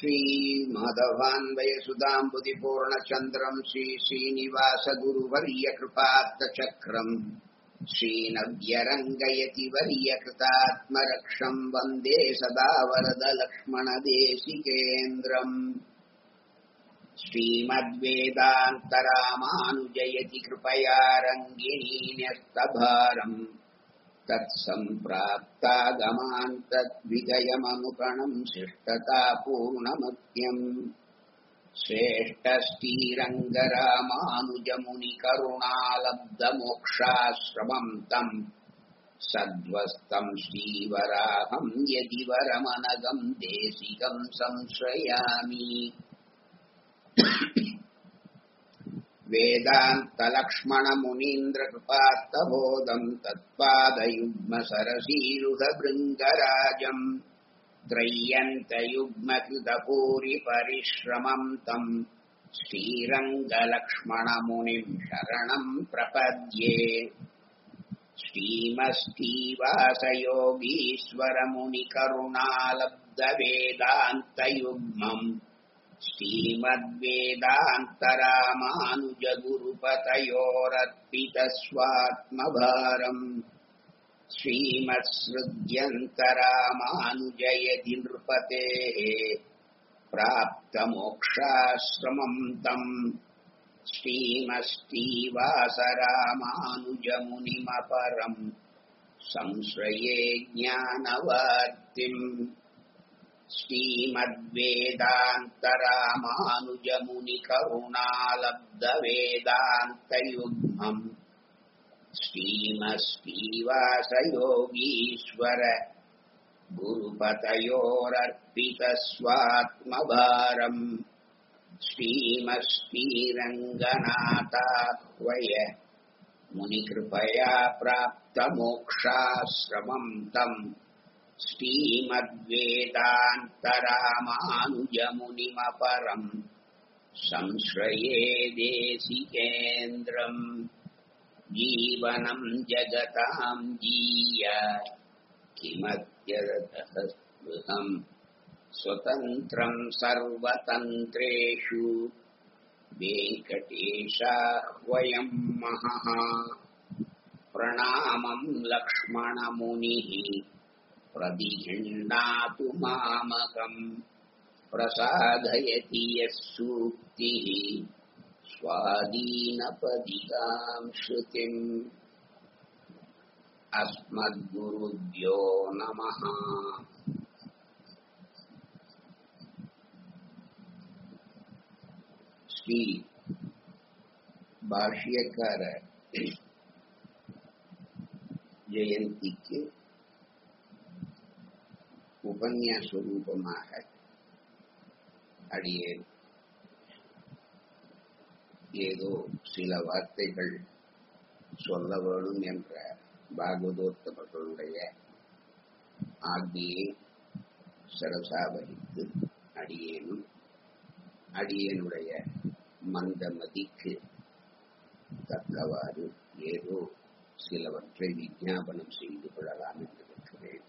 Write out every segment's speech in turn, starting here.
श्रीमाधवान्वयसुधाम्बुधिपूर्णचन्द्रम् श्रीश्रीनिवासगुरुवर्यकृपात्तचक्रम् श्रीनव्यरङ्गयति वर्यकृतात्मरक्षम् वन्दे सदा वरदलक्ष्मणदेशिकेन्द्रम् श्रीमद्वेदान्तरामानुजयति कृपया रङ्गिणी न्यस्तभारम् तत्सम्प्राप्तागमान् तद्विजयमनुगणम् शिष्टतापूर्णमत्यम् श्रेष्ठश्रीरङ्गरामानुजमुनिकरुणालब्धमोक्षाश्रमम् तम् सद्वस्तम् श्रीवराहम् यदि वरमनगम् देशिकम् संश्रयामि वेदान्तलक्ष्मणमुनीन्द्रकृपात्तबोधम् तत्पादयुग्मसरसीरुधभृङ्गराजम् त्रय्यन्तयुग्मकृतपूरिपरिश्रमम् तम् श्रीरङ्गलक्ष्मणमुनिम् शरणम् प्रपद्ये श्रीमस्तीवासयोगीश्वरमुनिकरुणालब्धवेदान्तयुग्मम् श्रीमद्वेदान्तरामानुजगुरुपतयोरर्पितस्वात्मभारम् श्रीमत्सृज्यन्तरामानुजयति नृपतेः प्राप्तमोक्षाश्रमम् तम् श्रीमस्तीवासरामानुजमुनिमपरम् संश्रये ज्ञानवार्तिम् श्रीमद्वेदान्तरामानुजमुनिकरुणालब्धवेदान्तयुग्मम् श्रीमस्तीवासयोगीश्वर गुरुपतयोरर्पितस्वात्मभारम् श्रीमस्तीरङ्गनाथाह्वय मुनिकृपया प्राप्तमोक्षाश्रमम् तम् श्रीमद्वेदान्तरामानुजमुनिमपरम् संश्रये देशिकेन्द्रम् जीवनम् जगताम् जीय किमत्यरतः स्पृहम् स्वतन्त्रम् सर्वतन्त्रेषु वेङ्कटेशाह्वयम् महः प्रणामम् लक्ष्मणमुनिः प्रतिहिण्णातु मामकम् प्रसादयति यः सूक्तिः स्वादीनपदिकाम् श्रुतिम् अस्मद्गुरुभ्यो नमः ஸ்ரீ பாஷ்யக்கார ஜெயந்திக்கு உபன்யாச ரூபமாக அடியேன் ஏதோ சில வார்த்தைகள் சொல்ல வேணும் என்ற பாகவதோத்தமர்களுடைய ஆக்னியை சரசாவகித்து அடியேனும் அடியனுடைய மந்தமதிக்கு தக்கவாறு ஏதோ சிலவற்றை விஞ்ஞாபனம் செய்து கொள்ளலாம் என்று இருக்கிறேன்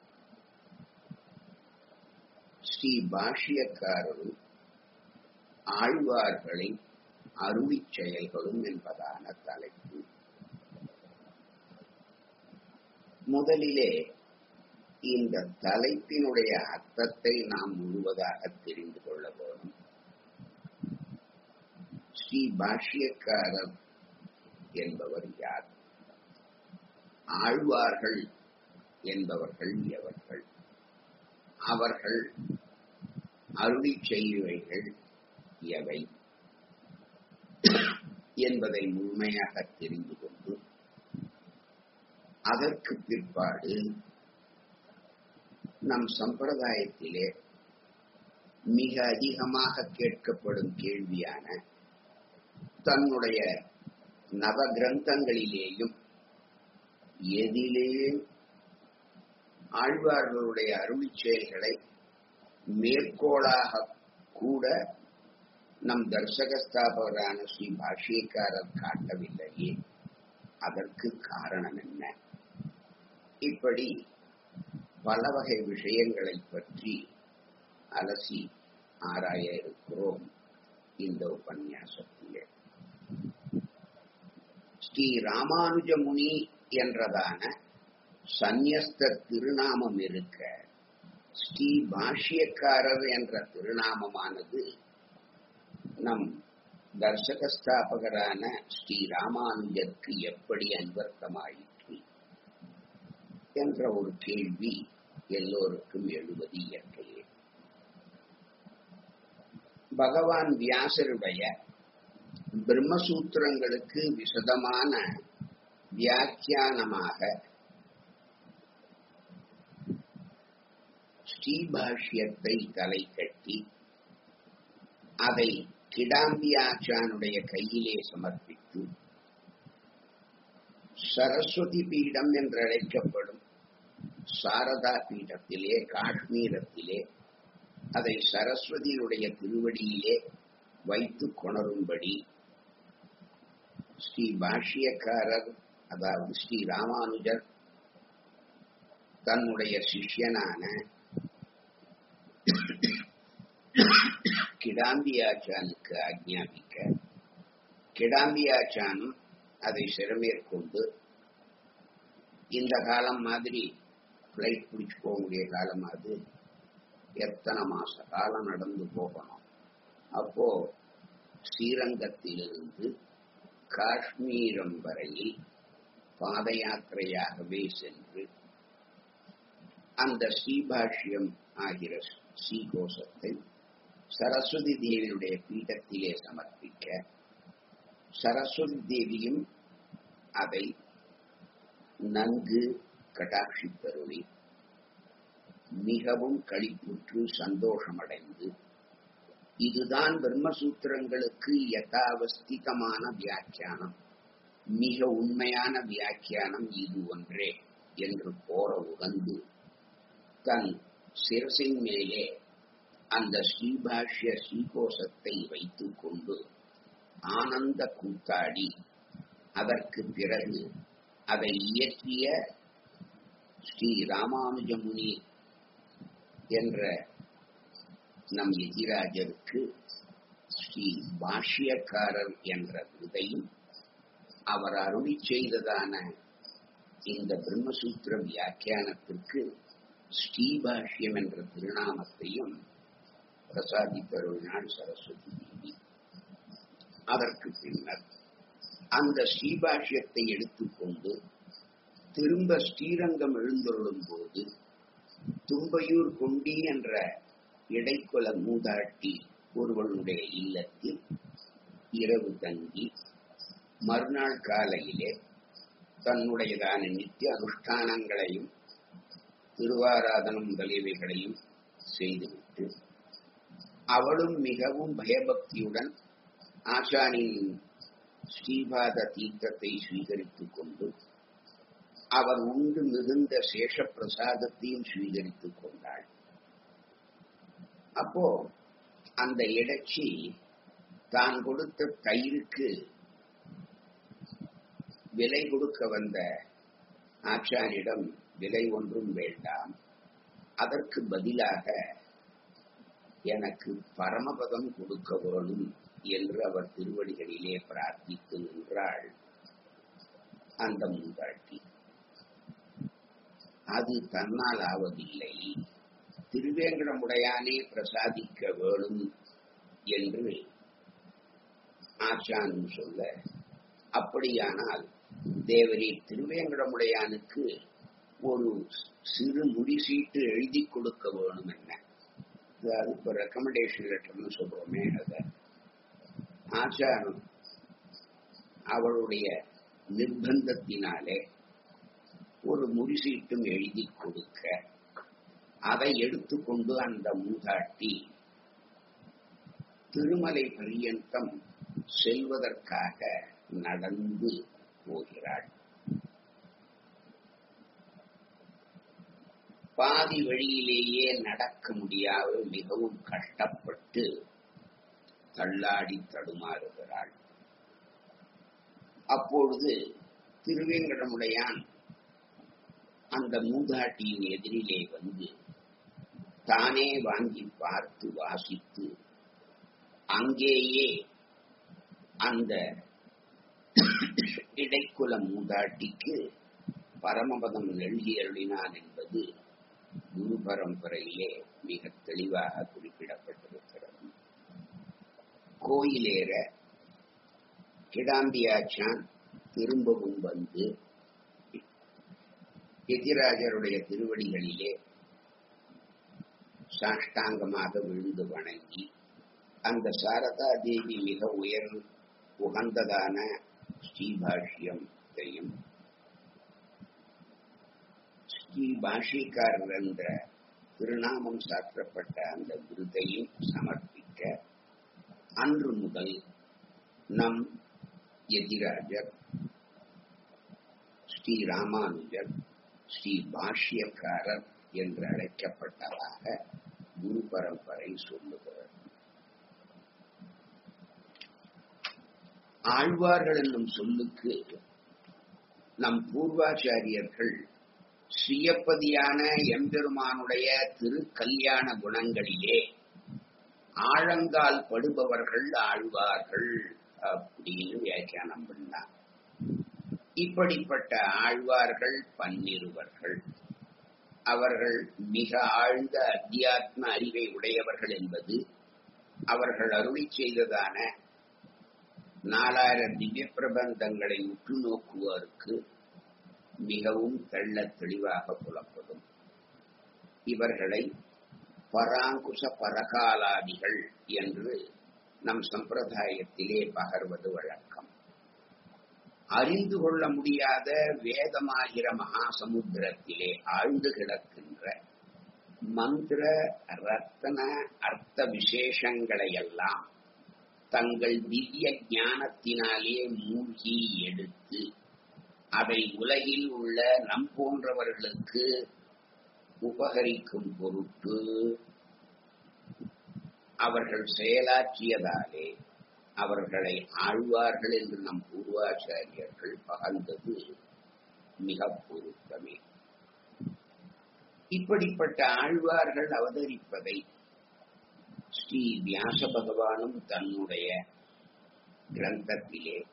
ஸ்ரீ பாஷ்யக்காரரும் ஆழ்வார்களை அருளி செயல்களும் என்பதான தலைப்பு முதலிலே இந்த தலைப்பினுடைய அர்த்தத்தை நாம் முழுவதாக தெரிந்து கொள்ள வேண்டும் ஸ்ரீ பாஷ்யக்காரர் என்பவர் யார் ஆழ்வார்கள் என்பவர்கள் எவர்கள் அவர்கள் அருளி செய்வைகள் எவை என்பதை முழுமையாக தெரிந்து கொண்டு அதற்கு பிற்பாடு நம் சம்பிரதாயத்திலே மிக அதிகமாக கேட்கப்படும் கேள்வியான தன்னுடைய நவ கிரந்தங்களிலேயும் எதிலே ஆழ்வார்களுடைய அருளி செயல்களை மேற்கோளாக கூட நம் தர்சகஸ்தாபகரான ஸ்ரீ பாஷ்யக்காரர் காட்டவில்லையே அதற்கு காரணம் என்ன இப்படி பல வகை விஷயங்களை பற்றி அலசி ஆராய இருக்கிறோம் இந்த உபன்யாசத்திலே ஸ்ரீ ராமானுஜ முனி என்றதான சந்நியஸ்த திருநாமம் இருக்க ஸ்ரீ பாஷ்யக்காரர் என்ற திருநாமமானது நம் தர்சக ஸ்தாபகரான ஸ்ரீ ராமானுஜருக்கு எப்படி அன்வர்த்தமாயிற்று என்ற ஒரு கேள்வி எல்லோருக்கும் எழுவது இயற்கையே பகவான் வியாசருடைய பிரம்மசூத்திரங்களுக்கு விசதமான வியாக்கியானமாக ஸ்ரீபாஷ்யத்தை தலை கட்டி அதை கிடாம்பியாச்சானுடைய கையிலே சமர்ப்பித்து சரஸ்வதி பீடம் என்றழைக்கப்படும் சாரதா பீடத்திலே காஷ்மீரத்திலே அதை சரஸ்வதியுடைய திருவடியிலே வைத்து கொணரும்படி ஸ்ரீ பாஷ்யக்காரர் அதாவது ஸ்ரீ ராமானுஜர் தன்னுடைய சிஷ்யனான கிடாம்பியாச்சானுக்கு ஆக்ஞாபிக்க கிடாம்பியாச்சானும் அதை சிறமேற்கொண்டு இந்த காலம் மாதிரி பிளைட் பிடிச்சு போக முடிய காலம் அது எத்தனை மாச காலம் நடந்து போகணும் அப்போ ஸ்ரீரங்கத்திலிருந்து காஷ்மீரம் வரையில் பாத யாத்திரையாகவே சென்று அந்த ஸ்ரீபாஷ்யம் ஆகிற ஸ்ரீகோஷத்தை சரஸ்வதி தேவியுடைய பீடத்திலே சமர்ப்பிக்க சரஸ்வதி தேவியும் அதை நன்கு கடாட்சித்தருளி மிகவும் களிப்புற்று சந்தோஷமடைந்து இதுதான் பிரம்மசூத்திரங்களுக்கு யதாவஸ்திதமான வியாக்கியானம் மிக உண்மையான வியாக்கியானம் இது ஒன்றே என்று போற உகந்து தன் சிரசின் மேலே அந்த ஸ்ரீபாஷ்ய ஸ்ரீகோஷத்தை வைத்துக் கொண்டு ஆனந்த கூத்தாடி அதற்கு பிறகு அதை இயற்றிய ஸ்ரீ ராமானுஜமுனி என்ற நம் எதிராஜருக்கு ஸ்ரீ பாஷ்யக்காரர் என்ற விருதையும் அவர் அருளி செய்ததான இந்த பிரம்மசூத்திர வியாக்கியானத்திற்கு ஸ்ரீபாஷ்யம் என்ற திருநாமத்தையும் பிரசாதித்தருளினாள் சரஸ்வதி தேவி அதற்கு பின்னர் அந்த ஸ்ரீபாஷ்யத்தை எடுத்துக்கொண்டு திரும்ப ஸ்ரீரங்கம் எழுந்தருளும் போது தும்பையூர் கொண்டி என்ற இடைக்குல மூதாட்டி ஒருவனுடைய இல்லத்தில் இரவு தங்கி மறுநாள் காலையிலே தன்னுடையதான நித்திய அனுஷ்டானங்களையும் திருவாராதனம் முதலியவைகளையும் செய்துவிட்டு அவளும் மிகவும் பயபக்தியுடன் ஆசானின் ஸ்ரீபாத தீர்த்தத்தை ஸ்வீகரித்துக் கொண்டு அவர் உண்டு மிகுந்த சேஷ பிரசாதத்தையும் ஸ்வீகரித்துக் கொண்டாள் அப்போ அந்த இடைச்சி தான் கொடுத்த தயிருக்கு விலை கொடுக்க வந்த ஆச்சாரியிடம் விலை ஒன்றும் வேண்டாம் அதற்கு பதிலாக எனக்கு பரமபதம் கொடுக்க வேணும் என்று அவர் திருவடிகளிலே பிரார்த்தித்து நின்றாள் அந்த மூதாட்டி அது தன்னால் ஆவதில்லை திருவேங்கடமுடையானே பிரசாதிக்க வேணும் என்று ஆச்சானும் சொல்ல அப்படியானால் தேவரே திருவேங்கடமுடையானுக்கு ஒரு சிறு முடிசீட்டு எழுதி கொடுக்க வேணும் என்ன அதாவது இப்ப ரெக்கமெண்டேஷன் லெட்டர்னு சொல்றோமே அத ஆச்சாரம் அவளுடைய நிர்பந்தத்தினாலே ஒரு முடிசீட்டும் எழுதி கொடுக்க அதை எடுத்துக்கொண்டு அந்த மூதாட்டி திருமலை பரியந்தம் செல்வதற்காக நடந்து போகிறாள் பாதி வழியிலேயே நடக்க முடியாது மிகவும் கஷ்டப்பட்டு தள்ளாடி தடுமாறுகிறாள் அப்பொழுது திருவேங்கடமுடையான் அந்த மூதாட்டியின் எதிரிலே வந்து தானே வாங்கி பார்த்து வாசித்து அங்கேயே அந்த இடைக்குல மூதாட்டிக்கு பரமபதம் எழுதி அருளினான் என்பது குரு பரம்பரையிலே மிக தெளிவாக குறிப்பிடப்பட்டிருக்கிறது கோயிலேற கிடாம்பியாச்சான் திரும்பவும் வந்து எதிராஜருடைய திருவடிகளிலே சாஷ்டாங்கமாக விழுந்து வணங்கி அந்த சாரதா தேவி மிக உயர் உகந்ததான ஸ்ரீபாஷ்யத்தையும் ஸ்ரீ பாஷிகாரர் என்ற திருநாமம் சாற்றப்பட்ட அந்த விருதையும் சமர்ப்பிக்க அன்று முதல் நம் எதிராஜர் ஸ்ரீ ராமானுஜர் ஸ்ரீ பாஷ்யக்காரர் என்று அழைக்கப்பட்டதாக குரு பரம்பரை சொல்லுகிறது ஆழ்வார்கள் என்னும் சொல்லுக்கு நம் பூர்வாச்சாரியர்கள் சுயப்பதியான எம்பெருமானுடைய திரு கல்யாண குணங்களிலே ஆழங்கால் படுபவர்கள் ஆழ்வார்கள் அப்படின்னு வியாக்கியானம் பண்ணார் இப்படிப்பட்ட ஆழ்வார்கள் பன்னிருவர்கள் அவர்கள் மிக ஆழ்ந்த அத்தியாத்ம அறிவை உடையவர்கள் என்பது அவர்கள் அருளி செய்ததான நாலாயிரம் திவ்ய பிரபந்தங்களை உற்று நோக்குவோருக்கு மிகவும் தெள்ள தெளிவாக புலப்படும் இவர்களை பராங்குச பரகாலாதிகள் என்று நம் சம்பிரதாயத்திலே பகர்வது வழக்கம் அறிந்து கொள்ள முடியாத வேதமாகிற மகாசமுத்திரத்திலே ஆழ்ந்து கிடக்கின்ற மந்திர ரத்தன அர்த்த விசேஷங்களை எல்லாம் தங்கள் திவ்ய ஞானத்தினாலே மூழ்கி எடுத்து அதை உலகில் உள்ள நம் போன்றவர்களுக்கு உபகரிக்கும் பொருட்டு அவர்கள் செயலாற்றியதாலே அவர்களை ஆழ்வார்கள் என்று நம் பூர்வாச்சாரியர்கள் பகர்ந்தது மிக பொருத்தமே இப்படிப்பட்ட ஆழ்வார்கள் அவதரிப்பதை ஸ்ரீ வியாச பகவானும் தன்னுடைய கிரந்தத்திலே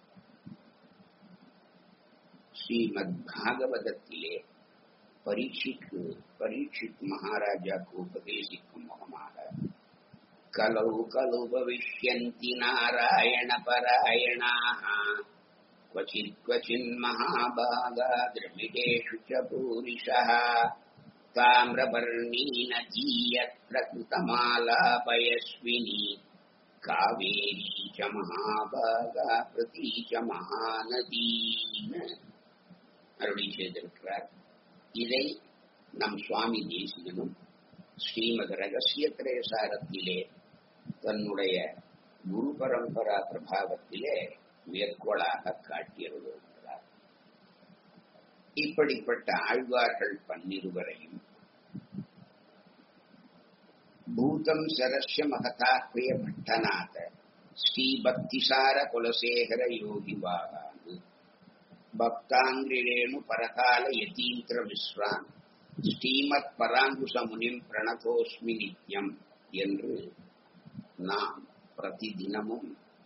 ஸ்ரீமத் பாகவதத்திலே பரீட்சிக்கு பரீட்சித் மகாராஜாக்கு உபதேசிக்கும் முகமாக கலௌ கலு பவிஷ்யந்தி நாராயண பராயணாः क्वचित् क्वचिन् महाभागा द्रविडेषु च पूरिशः ताम्रपर्णीनदीयत्र कृतमालापयस्विनी कावेरी च महाभागा प्रती च महानदीன்னு அருளி செய்திருக்கிறார் இதை நம் சுவாமி தேசிகனும் ஸ்ரீமத் ரகசிய திரேசாரத்திலே தன்னுடைய குரு பரம்பரா பிரபாவத்திலே மேற்கோளாக காட்டியருள்கிறார் இப்படிப்பட்ட ஆழ்வார்கள் பன்னிருவரையும் பூதம் சரஸ்ய மகதாத்மய பட்டநாத ஸ்ரீபக்திசார குலசேகர யோகி வாகாந்து பக்தாங்கிரேணு பரகால யதீந்திர விஸ்வான் ஸ்ரீமத் பராங்குச முனிம் பிரணதோஸ்மி நித்யம் என்று நாம் பிரதிதினமும்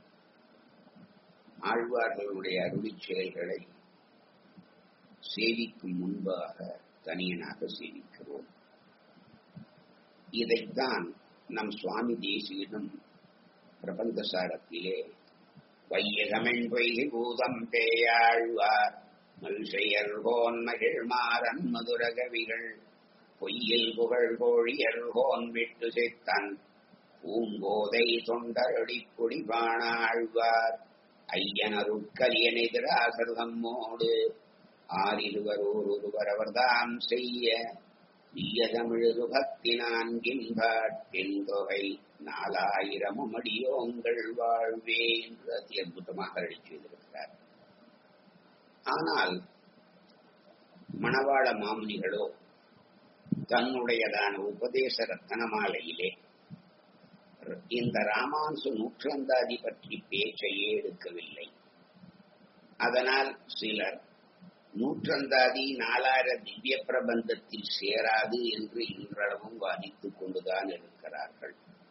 ஆழ்வார்களுடைய அருளிச் செயல்களை சேவிக்கும் முன்பாக தனியனாக சேவிக்கிறோம் இதைத்தான் நம் சுவாமி தேசியிடம் பிரபந்தசாரத்திலே வையகமென் பொய்கி பூதம் பேயாழ்வார் மல்செயர்கோன் மகிழ்மாறன் மதுரகவிகள் பொய்யில் புகழ் கோழியர்கோன் விட்டு செத்தன் பூங்கோதை தொண்டரடி குடிபாணாழ்வார் ஐயனருட்கலியன் எதிராசர்தம்மோடு ஆறிருவரோர் ஒருவர் அவர்தாம் செய்ய இயதமிழு பக்தி நான்கின் பாட்டின் தொகை நாலாயிரமும் அடியோங்கள் வாழ்வே என்று அதி அற்புதமாக அழி செய்திருக்கிறார் ஆனால் மணவாள மாமுனிகளோ தன்னுடையதான உபதேச ரத்தனமாலையிலே இந்த ராமான்சு நூற்றந்தாதி பற்றி பேச்சையே எடுக்கவில்லை அதனால் சிலர் நூற்றந்தாதி நாலாயிர திவ்ய பிரபந்தத்தில் சேராது என்று இன்றளவும் வாதித்துக் கொண்டுதான் இருக்கிறார்கள்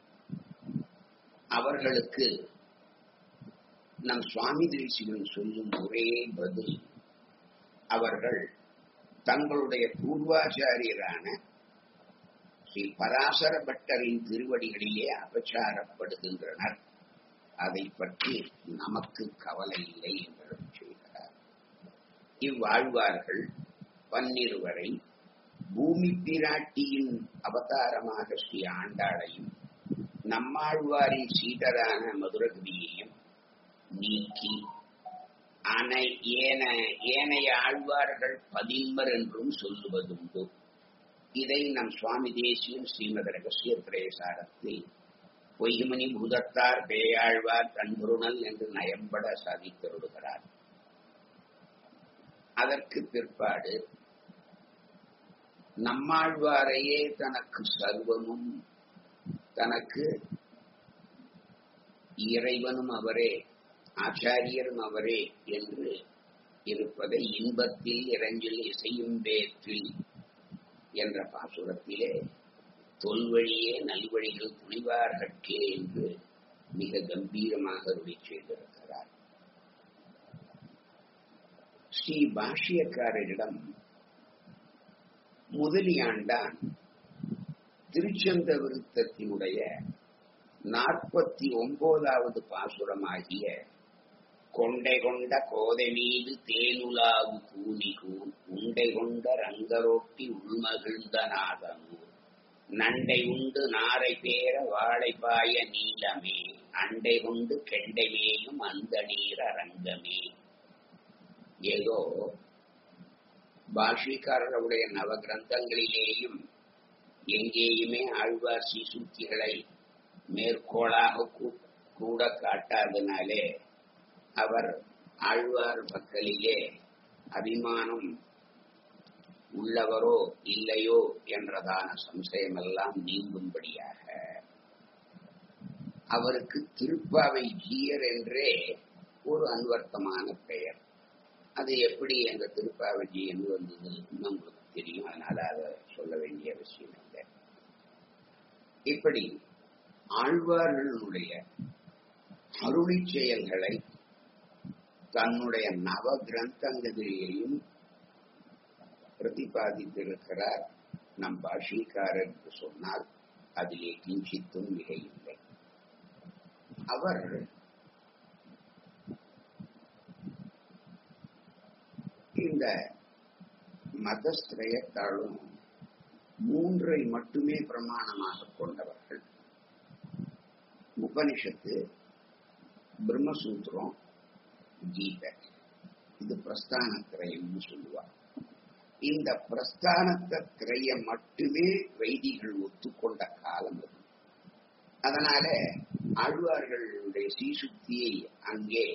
அவர்களுக்கு நம் சுவாமி தேசிகன் சொல்லும் ஒரே பதில் அவர்கள் தங்களுடைய பூர்வாச்சாரியரான ஸ்ரீ பராசர பட்டரின் திருவடிகளிலே அபச்சாரப்படுகின்றனர் அதை பற்றி நமக்கு கவலை இல்லை என்று செய்கிறார் இவ்வாழ்வார்கள் பன்னிருவரை பூமி பிராட்டியின் அவதாரமாக ஸ்ரீ ஆண்டாளையும் நம்மாழ்வாரின் சீடரான மதுரகவியையும் நீக்கி அனை ஏன ஏனைய ஆழ்வார்கள் பதின்மர் என்றும் சொல்லுவதுண்டு இதை நம் சுவாமி தேசியம் ஸ்ரீமத ரகசிய பிரேசாரத்தில் பொய்மணி பூதத்தார் பேயாழ்வார் கண்புருணல் என்று நயம்பட சாதித்தருடுகிறார் அதற்கு பிற்பாடு நம்மாழ்வாரையே தனக்கு சர்வமும் தனக்கு இறைவனும் அவரே ஆச்சாரியரும் அவரே என்று இருப்பதை இன்பத்தில் இறைஞ்சில் இசையும் பேற்றில் என்ற பாசுரத்திலே தொல்வழியே நல்வழிகள் துணிவார்கட்கே என்று மிக கம்பீரமாக அருளி செய்திருக்கிறார் ஸ்ரீ பாஷ்யக்காரரிடம் முதலியாண்டான் திருச்சந்த விருத்தத்தினுடைய நாற்பத்தி ஒன்பதாவது பாசுரமாகிய கொண்டை கொண்ட கோதை மீது தேனுலாவு கூனிகூன் உண்டை கொண்ட ரங்கரோட்டி உள்மகிழ்ந்த நாதனூர் நண்டை உண்டு நாரை பேர வாழைப்பாய நீளமே அண்டை கொண்டு கெண்டை மேயும் அந்த நீர் அரங்கமே ஏதோ பாஷிக்காரருடைய நவ கிரந்தங்களிலேயும் எங்கேயுமே ஆழ்வார் சீசுத்திகளை மேற்கோளாக கூட காட்டாதனாலே அவர் ஆழ்வார் பக்கலிலே அபிமானம் உள்ளவரோ இல்லையோ என்றதான சம்சயமெல்லாம் நீங்கும்படியாக அவருக்கு திருப்பாவை ஜீயர் என்றே ஒரு அன்வர்த்தமான பெயர் அது எப்படி அந்த திருப்பாவஜி என்று வந்தது நம்மளுக்கு தெரியும் அதனால அதை சொல்ல வேண்டிய அவசியம் இல்லை இப்படி ஆழ்வார்களுடைய அருளி செயல்களை தன்னுடைய நவ கிரந்தங்களிலேயும் பிரதிபாதித்திருக்கிறார் நம் பாஷிக்காரர் என்று சொன்னால் அதிலே கிஞ்சித்தும் மிகையில்லை அவர் இந்த மதஸ்திரயத்தாலும் மூன்றை மட்டுமே பிரமாணமாக கொண்டவர்கள் உபனிஷத்து பிரம்மசூத்திரம் கீதை இது பிரஸ்தான திரையம்னு சொல்லுவார் இந்த பிரஸ்தானத்த திரையம் மட்டுமே வைதிகள் ஒத்துக்கொண்ட காலம் அது அதனால ஆழ்வார்களுடைய சீசுக்தியை அங்கே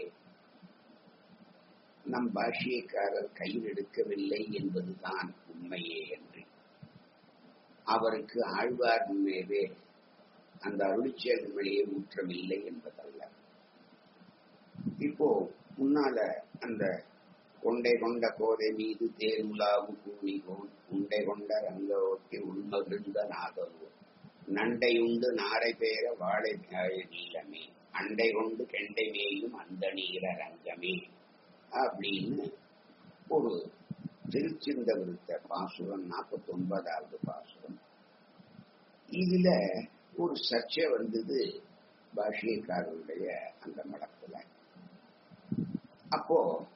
நம் பாஷ்யக்காரர் கையில் எடுக்கவில்லை என்பதுதான் உண்மையே என்று அவருக்கு ஆழ்வார் மேலே அந்த அருளிச்செயல்களே ஊற்றமில்லை என்பதல்ல இப்போ முன்னால அந்த கொண்டை கொண்ட கோதை மீது தேருலாவு கூணிகோன் உண்டை கொண்ட ரங்க ஓட்டி உள்மகிழ்ந்த நாதரு நண்டை உண்டு நாரை பேர வாழை நீளமே அண்டை கொண்டு கெண்டை மேயும் அந்த நீர ரங்கமே அப்படின்னு ஒரு திருச்சிந்த விருத்த பாசுரம் நாற்பத்தி ஒன்பதாவது பாசுரம் இதுல ஒரு சர்ச்சை வந்தது பாஷ்யக்காரருடைய அந்த மடத்துல அப்போ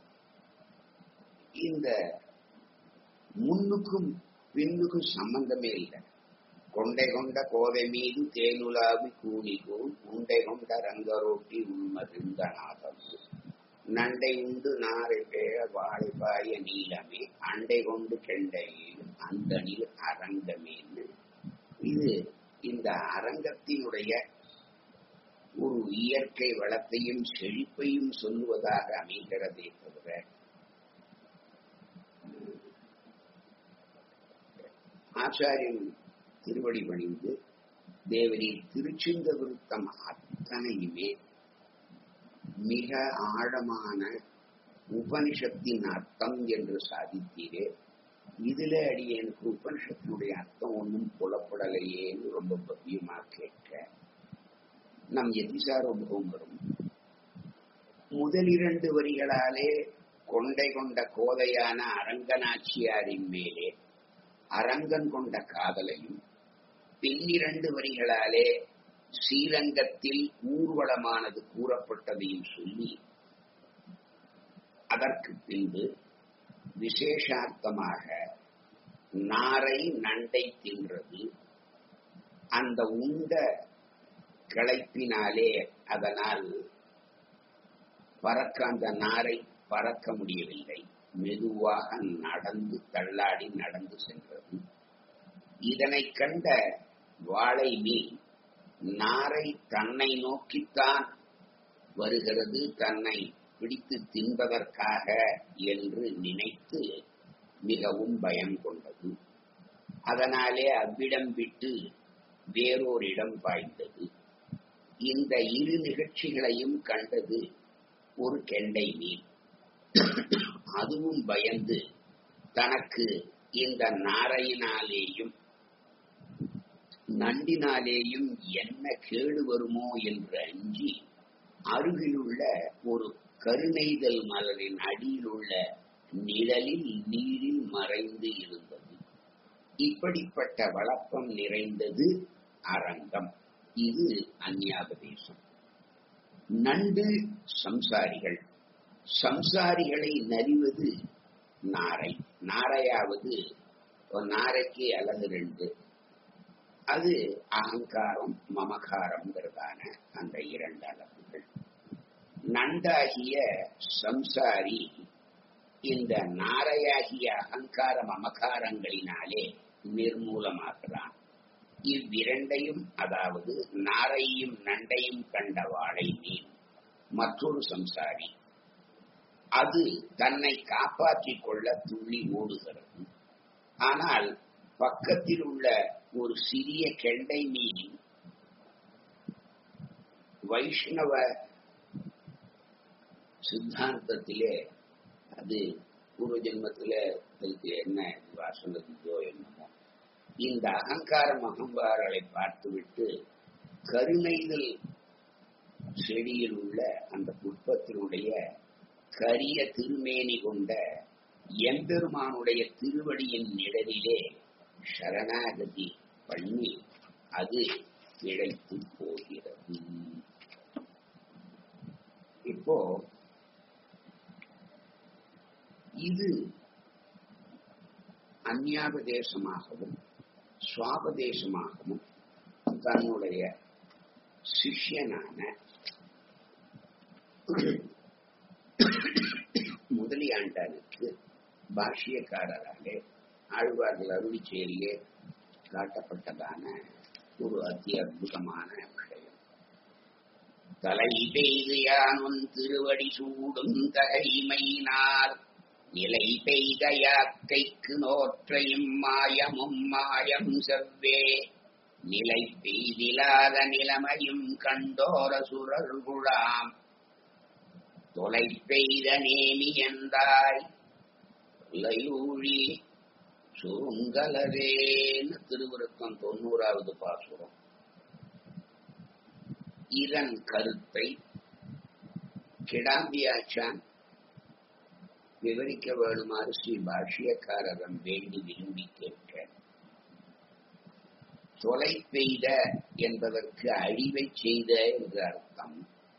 இந்த முன்னுக்கும் பின்னுக்கும் சம்பந்தமே இல்லை கொண்டை கொண்ட கோதை மீது தேனுலாவி கூணிகோல் உண்டை கொண்ட ரங்கரோட்டி உள்மகிழ்ந்த நாதம் நண்டை உண்டு நாரை பேர வாழைப்பாய நீளமே அண்டை கொண்டு கெண்டையில் அந்த நீர் அரங்கமேன்னு இது இந்த அரங்கத்தினுடைய ஒரு இயற்கை வளத்தையும் செழிப்பையும் சொல்லுவதாக அமைகிறதே தவிர ஆச்சாரியன் திருவடி பணிந்து தேவரின் திருச்சிந்த விருத்தம் அத்தனையுமே மிக ஆழமான உபனிஷத்தின் அர்த்தம் என்று சாதித்தீரே இதுல அடியனுக்கு உபனிஷத்தினுடைய அர்த்தம் ஒன்றும் புலப்படலையேன்னு ரொம்ப பவ்யமா கேட்க நம் எதிசாரோபம் வரும் முதல் இரண்டு வரிகளாலே கொண்டை கொண்ட கோதையான அரங்கநாச்சியாரின் மேலே அரங்கன் கொண்ட காதலையும் பின்னிரண்டு வரிகளாலே ஸ்ரீரங்கத்தில் ஊர்வலமானது கூறப்பட்டதையும் சொல்லி அதற்கு பின்பு விசேஷார்த்தமாக நாரை நண்டை தின்றது அந்த உண்ட கிளைப்பினாலே அதனால் பறக்க அந்த நாரை பறக்க முடியவில்லை மெதுவாக நடந்து தள்ளாடி நடந்து சென்றது இதனை கண்ட வாழை மீன் நாரை தன்னை நோக்கித்தான் வருகிறது தன்னை பிடித்து தின்பதற்காக என்று நினைத்து மிகவும் பயம் கொண்டது அதனாலே அவ்விடம் விட்டு வேறோரிடம் பாய்ந்தது இந்த இரு நிகழ்ச்சிகளையும் கண்டது ஒரு கெண்டை மீன் அதுவும் பயந்து தனக்கு இந்த நாரையினாலேயும் நண்டினாலேயும் என்ன கேடு வருமோ என்று அஞ்சி அருகிலுள்ள ஒரு கருணைதல் மலரின் அடியில் உள்ள நிழலில் நீரில் மறைந்து இருந்தது இப்படிப்பட்ட வழப்பம் நிறைந்தது அரங்கம் இது அந்நியாபதேசம் நண்டு சம்சாரிகள் சம்சாரிகளை நறிவது நாரை நாரையாவது நாரைக்கு அழகு ரெண்டு அது அகங்காரம் மமகாரம்ங்கிறதான அந்த இரண்டு அளவுகள் நண்டாகிய சம்சாரி இந்த நாரையாகிய அகங்கார மமகாரங்களினாலே நிர்மூலமாகிறான் இவ்விரண்டையும் அதாவது நாரையும் நண்டையும் கண்ட வாழை மீன் மற்றொரு சம்சாரி அது தன்னை காப்பாற்றிக் கொள்ள துள்ளி ஓடுகிறது ஆனால் பக்கத்தில் உள்ள ஒரு சிறிய கெண்டை மீன் வைஷ்ணவ சித்தாந்தத்திலே அது பூர்வ ஜென்மத்தில அதுக்கு என்ன வாசனத்தையோ என்னமோ இந்த அகங்காரம் அகம்பாரங்களை பார்த்துவிட்டு கருணைதல் செடியில் உள்ள அந்த புஷ்பத்தினுடைய கரிய திருமேனி கொண்ட எம்பெருமானுடைய திருவடியின் நிழலிலே சரணாகதி பண்ணி அது இழைத்து போகிறது இப்போ இது அந்யாபதேசமாகவும் சுவாபதேசமாகவும் தன்னுடைய சிஷ்யனான முதலியாண்டானுக்கு பாஷ்யக்காரராலே ஆழ்வார்கள் அருளி செயலிலே காட்டப்பட்டதான ஒரு அதி அற்புதமான விஷயம் தலை பெய்து யானும் திருவடி சூடும் தகைமையினால் நிலை பெய்த யாக்கைக்கு நோற்றையும் மாயமும் மாயம் செவ்வே நிலை பெய்திலாத நிலைமையும் கண்டோர சுரர்குழாம் தொலை பெய்த நேமி என்றாய் லையூழி சுருங்கலரேன்னு திருவிருத்தம் தொண்ணூறாவது பாசுரம் இதன் கருத்தை கிடாம்பியாச்சான் விவரிக்க வேணுமாறு ஸ்ரீ பாஷ்யக்காரரம் வேண்டி விரும்பி கேட்க தொலை பெய்த என்பதற்கு அழிவை செய்த என்று அர்த்தம்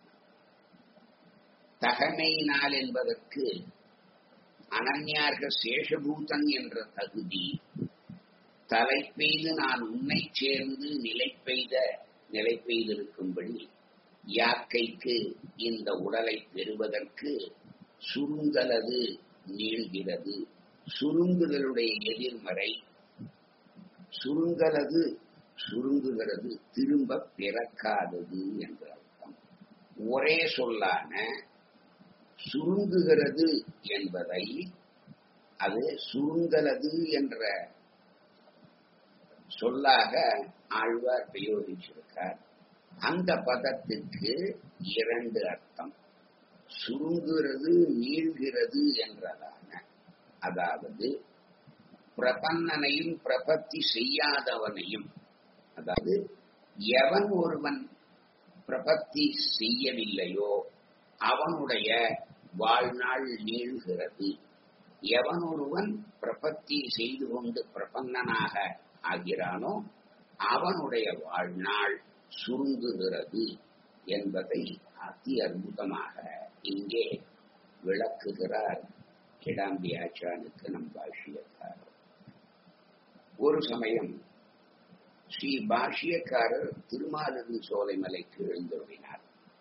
தகமையினால் என்பதற்கு அனன்யார்க சேஷபூதன் என்ற தகுதி தலை பெய்து நான் உன்னை சேர்ந்து நிலை பெய்த நிலை பெய்திருக்கும்படி யாக்கைக்கு இந்த உடலை பெறுவதற்கு சுருங்கலது நீள்கிறது சுருங்குதலுடைய எதிர்மறை சுருங்கலது சுருங்குகிறது திரும்ப பிறக்காதது என்ற அர்த்தம் ஒரே சொல்லான சுருங்குகிறது என்பதை அது சுருங்கலது என்ற சொல்லாக ஆழ்வார் பிரயோகிச்சிருக்கார் அந்த பதத்துக்கு இரண்டு அர்த்தம் சுருங்குகிறது நீள்கிறது என்றதான அதாவது பிரபன்னனையும் பிரபத்தி செய்யாதவனையும் அதாவது எவன் ஒருவன் பிரபத்தி செய்யவில்லையோ அவனுடைய வாழ்நாள் நீள்கிறது எவன் ஒருவன் பிரபத்தி செய்து கொண்டு பிரபன்னனாக ஆகிறானோ அவனுடைய வாழ்நாள் சுருங்குகிறது என்பதை அதி அற்புதமாக இங்கே விளக்குகிறார் கிடாம்பி ஆச்சானுக்கு நம் பாஷ்யக்காரர் ஒரு சமயம் ஸ்ரீ பாஷ்யக்காரர் திருமாலிருந்து சோலைமலைக்கு எழுந்துள்ளினார்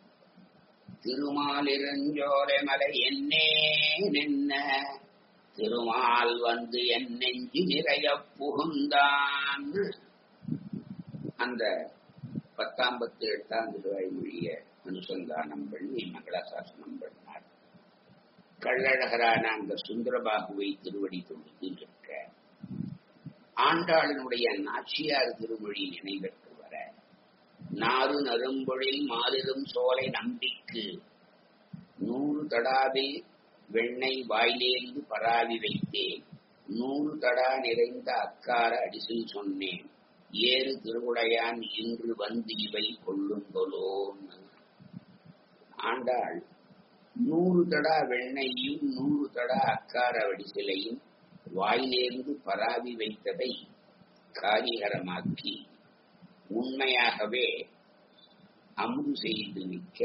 திருமாலிருஞ்சோலை மலை என்னே நின்ன திருமால் வந்து என் நெஞ்சு நிறைய புகுந்தான் அந்த பத்தாம் பத்து எட்டாம் திருவாய் மொழிய அனுசந்தானம் பண்ணி மங்களாசாசனம் பண்ணார் கள்ளழகரான அந்த சுந்தரபாகுவை திருவடி தொழுது நிற்க ஆண்டாளினுடைய நாச்சியார் திருமொழி நினைவிற்கு வர நாறு நரும்பொழில் மாலிரும் சோலை நம்பிக்கு நூறு தடாவில் வெண்ணெய் வாயிலேந்து பராவி வைத்தேன் நூறு தடா நிறைந்த அக்கார அடிசில் சொன்னேன் ஏறு திருவுடையான் இன்று வந்து இவை கொள்ளுங்கொலோன்னு ஆண்டாள் நூறு தடா வெண்ணையும் நூறு தடா அக்கார வடிசிலையும் வாயிலேந்து பராவி வைத்ததை காரிகரமாக்கி உண்மையாகவே அமுது செய்து நிற்க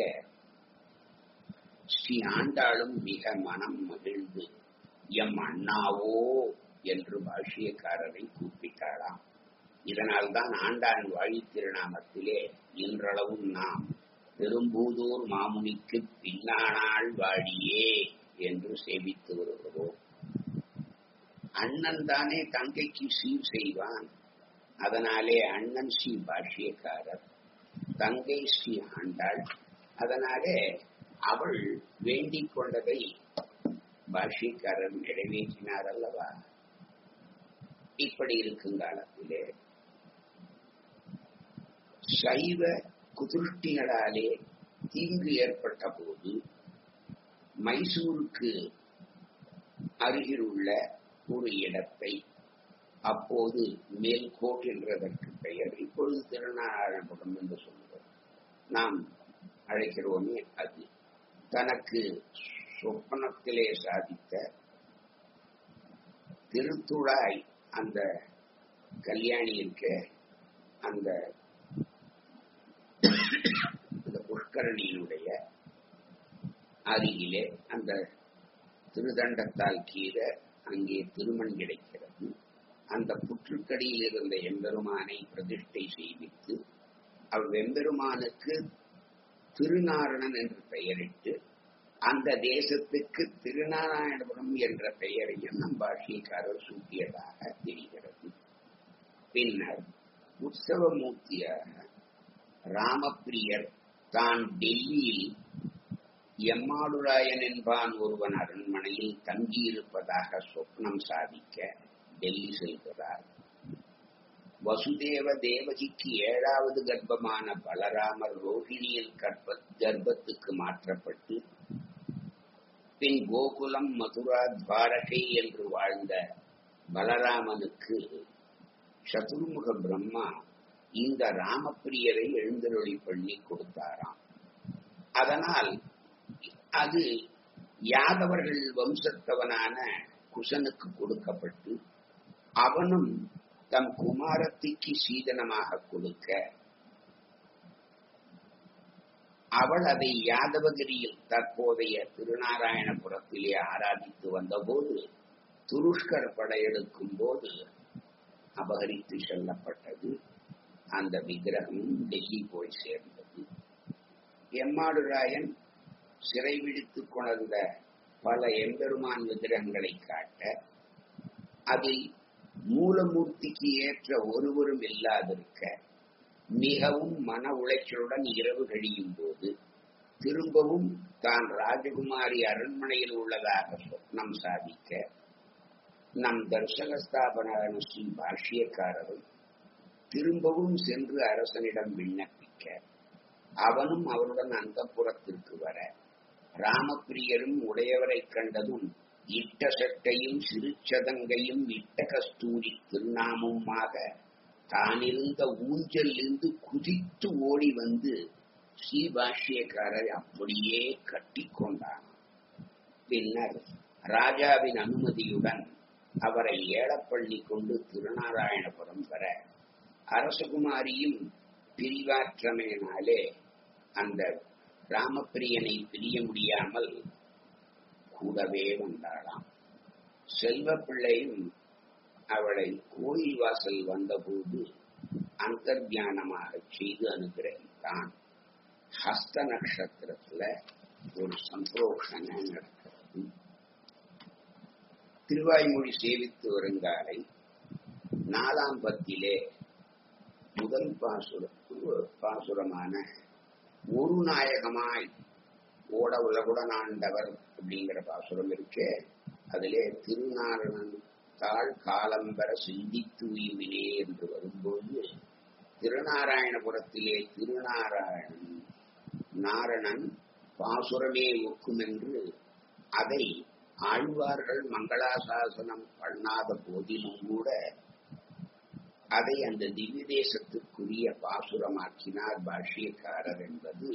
ஸ்ரீ ஆண்டாளும் மிக மனம் மகிழ்ந்து எம் அண்ணாவோ என்று பாஷ்யக்காரரை கூப்பிட்டாளாம் இதனால்தான் ஆண்டான் வாழி திருநாமத்திலே இன்றளவும் நாம் பெரும்பூதூர் மாமுனிக்கு பின்னானாள் வாழியே என்று சேவித்து வருகிறோம் அண்ணன் தானே தங்கைக்கு சீர் செய்வான் அதனாலே அண்ணன் ஸ்ரீ பாஷ்யக்காரர் தங்கை ஸ்ரீ ஆண்டாள் அதனாலே அவள் வேண்டிக் கொண்டதை பாஷ்யக்காரர் நிறைவேற்றினார் அல்லவா இப்படி இருக்கும் காலத்திலே சைவ குதிருஷ்டிகளாலே தீங்கு ஏற்பட்ட போது மைசூருக்கு அருகில் உள்ள ஒரு இடத்தை அப்போது மேல்கோட் என்றதற்கு பெயர் இப்பொழுது திருநாராயணபுரம் என்று சொல்கிறோம் நாம் அழைக்கிறோமே அது தனக்கு சொப்பனத்திலே சாதித்த திருத்துழாய் அந்த கல்யாணி இருக்க அந்த புஷ்கரணியினுடைய அருகிலே அந்த திருதண்டத்தால் கீழே அங்கே திருமண் கிடைக்கிறது அந்த புற்றுக்கடியில் இருந்த எம்பெருமானை பிரதிஷ்டை செய்வித்து அவ்வெம்பெருமானுக்கு திருநாரணன் என்று பெயரிட்டு அந்த தேசத்துக்கு திருநாராயணபுரம் என்ற பெயரையும் நம் பாஷிக்காரர் சூட்டியதாக தெரிகிறது பின்னர் உற்சவமூர்த்தியாக ராமப்பிரியர் தான் டெல்லியில் எம்மாடுராயன் என்பான் ஒருவன் அரண்மனையில் தங்கியிருப்பதாக சொப்னம் சாதிக்க டெல்லி செல்கிறார் வசுதேவ தேவகிக்கு ஏழாவது கர்ப்பமான பலராமர் ரோஹிணியில் கர்ப்ப கர்ப்பத்துக்கு மாற்றப்பட்டு பின் கோகுலம் மதுரா துவாரகை என்று வாழ்ந்த பலராமனுக்கு சதுர்முக பிரம்மா இந்த ராமப்பிரியரை எழுந்தருளி பண்ணி கொடுத்தாராம் அதனால் அது யாதவர்கள் வம்சத்தவனான குசனுக்கு கொடுக்கப்பட்டு அவனும் தம் குமாரத்திக்கு சீதனமாக கொடுக்க அவள் அதை யாதவகிரியில் தற்போதைய திருநாராயணபுரத்திலே ஆராதித்து வந்தபோது துருஷ்கர் படையெடுக்கும் போது அபகரித்து செல்லப்பட்டது அந்த விக்கிரகம் டெல்லி போய் சேர்ந்தது எம்மாடுராயன் சிறை விடுத்துக் கொணர்ந்த பல எம்பெருமான் விக்கிரகங்களை காட்ட அதில் மூலமூர்த்திக்கு ஏற்ற ஒருவரும் இல்லாதிருக்க மிகவும் மன உளைச்சலுடன் இரவு கழியும் போது திரும்பவும் தான் ராஜகுமாரி அரண்மனையில் உள்ளதாக சொப்னம் சாதிக்க நம் தர்சக ஸ்தாபன ஸ்ரீ பாஷ்யக்காரரும் திரும்பவும் சென்று அரசனிடம் விண்ணப்பிக்க அவனும் அவருடன் அந்த புறத்திற்கு வர ராமப்பிரியரும் உடையவரைக் கண்டதும் இட்ட சட்டையும் சிறுச்சதங்கையும் இட்ட கஸ்தூரி திருநாமமாக தானிருந்த ஊஞ்சலிருந்து குதித்து ஓடி வந்து ஸ்ரீபாஷ்யக்காரர் அப்படியே கட்டிக்கொண்டான் பின்னர் ராஜாவின் அனுமதியுடன் அவரை ஏலப்பள்ளி கொண்டு திருநாராயணபுரம் வர அரசகுமாரியும் பிரிவாற்றமையினாலே அந்த ராமப்பிரியனை பிரிய முடியாமல் கூடவே வந்தாளாம் செல்வ பிள்ளையும் அவளை கோயில் வாசல் வந்தபோது அந்தர்தியானமாக செய்து அனுகிரகித்தான் ஹஸ்த நட்சத்திரத்துல ஒரு சந்தோஷனை நடக்கிறது திருவாய்மொழி சேவித்து வருங்காலை நாலாம் பத்திலே முதல் பாசுர பாசுரமான ஒரு நாயகமாய் ஓட உலகுடனாண்டவர் அப்படிங்கிற பாசுரம் இருக்கே அதிலே திருநாரணன் தாழ் காலம்பர சிந்தித்து உயிமினே என்று வரும்போது திருநாராயணபுரத்திலே திருநாராயணன் நாரணன் பாசுரமே ஒக்கும் என்று அதை ஆழ்வார்கள் மங்களாசாசனம் பண்ணாத போதிலும் கூட அதை அந்த திவ்ய தேசத்துக்குரிய பாசுரமாக்கினார் பாஷ்யக்காரர் என்பது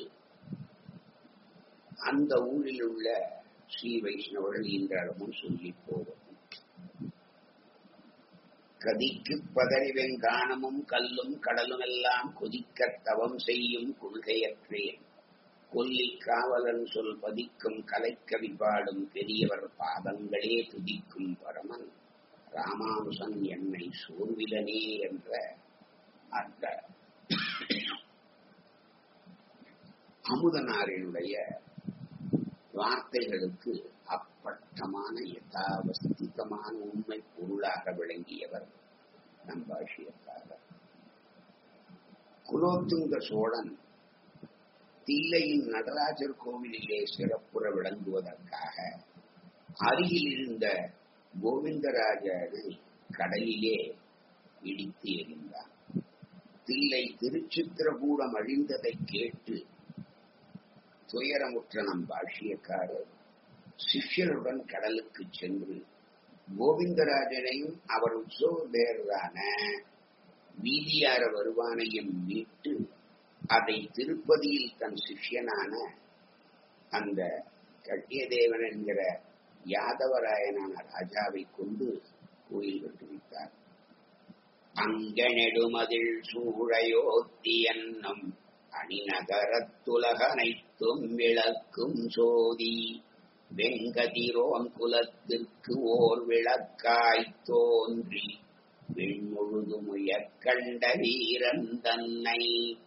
அந்த ஊரில் உள்ள ஸ்ரீ வைஷ்ணவர்கள் இன்றளவும் சொல்லி போவது கதிக்கு பதறி வெங்கானமும் கல்லும் கடலும் எல்லாம் கொதிக்க தவம் செய்யும் கொள்கையற்றேன் கொல்லி காவலன் சொல் பதிக்கும் கலைக்கவி பாடும் பெரியவர் பாதங்களே துதிக்கும் பரமன் ராமானுசன் என்னை சோர்விலனே என்ற அந்த அமுதனாரினுடைய வார்த்தைகளுக்கு அப்பட்டமான யதாவஸ்திதமான உண்மை பொருளாக விளங்கியவர் நம் பாஷியக்காரர் குலோத்துங்க சோழன் தில்லையின் நடராஜர் கோவிலிலே சிறப்புற விளங்குவதற்காக அருகில் இருந்த கோவிந்தராஜனை கடலிலே இடித்து எறிந்தார் தில்லை திருச்சித்திரகூடம் அழிந்ததை கேட்டு துயரமுற்ற நம் பாஷ்யக்காரர் சிஷ்யருடன் கடலுக்கு சென்று கோவிந்தராஜனையும் அவர் உற்சவதேரான வீதியார வருவானையும் மீட்டு அதை திருப்பதியில் தன் சிஷ்யனான அந்த கட்டியதேவன் என்கிற யாதவராயனான ராஜாவை கொண்டு கோயில் கட்டுவித்தார் அங்கனெடுமதில் சூழையோத்தி என்னும் அணிநகரத்துலகனைத்தும் விளக்கும் சோதி வெங்கதிரோன் குலத்திற்கு ஓர் விளக்காய் தோன்றி விண்முழுதுமுய கண்ட வீரன் தன்னை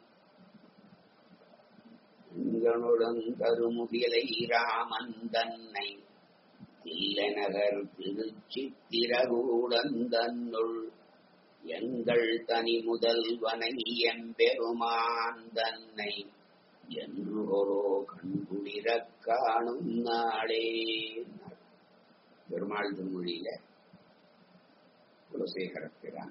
கருமுகிலை ராமன் தன்னை தில்லநகர் திருச்சித்திரகூடன் தன்னுள் எங்கள் தனி முதல்வனை எம்பெருமான் தன்னை என்று ஒரோ கண்குளிரக் காணும் நாளே பெருமாள் திருமொழியில குலசேகரப்பிரான்